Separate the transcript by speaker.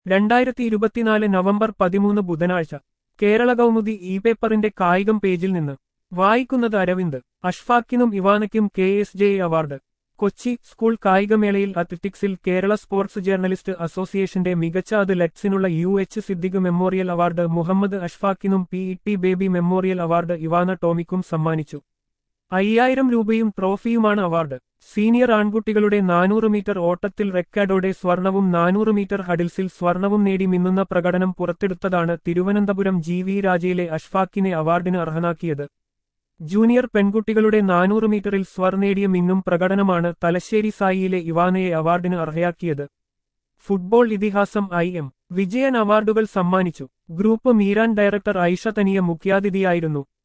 Speaker 1: രണ്ടായിരത്തി ഇരുപത്തിനാല് നവംബർ പതിമൂന്ന് ബുധനാഴ്ച കേരള കൗമുദി ഇ പേപ്പറിന്റെ കായികം പേജിൽ നിന്ന് വായിക്കുന്നത് അരവിന്ദ് അഷ്ഫാക്കിനും ഇവാനയ്ക്കും K S J award Kochi school കായികമേളയിൽ അത്ലറ്റിക്സിൽ കേരള സ്പോർട്സ് ജേർണലിസ്റ്റ് അസോസിയേഷന്റെ മികച്ച അത്ലറ്റ്സിനുള്ള U H Siddique memorial award Muhammad അഷ്ഫാക്കിനും P E T Baby memorial award Ivana ടോമിക്കും സമ്മാനിച്ചു അയ്യായിരം രൂപയും ട്രോഫിയുമാണ് അവാർഡ് സീനിയർ ആൺകുട്ടികളുടെ നാനൂറ് മീറ്റർ ഓട്ടത്തിൽ റെക്കാർഡോടെ സ്വർണവും നാനൂറ് മീറ്റർ ഹഡിൽസിൽ സ്വർണവും നേടി മിന്നുന്ന പ്രകടനം പുറത്തെടുത്തതാണ് തിരുവനന്തപുരം ജി വി രാജയിലെ അഷ്ഫാക്കിനെ അവാർഡിന് അർഹനാക്കിയത് ജൂനിയർ പെൺകുട്ടികളുടെ നാനൂറ് മീറ്ററിൽ സ്വർ നേടിയ മിന്നും പ്രകടനമാണ് തലശ്ശേരി സായിയിലെ ഇവാനയെ അവാർഡിന് അർഹയാക്കിയത് ഫുട്ബോൾ ഇതിഹാസം ഐ എം വിജയൻ അവാർഡുകൾ സമ്മാനിച്ചു ഗ്രൂപ്പ് മീരാൻ ഡയറക്ടർ ഐഷ തനിയ മുഖ്യാതിഥിയായിരുന്നു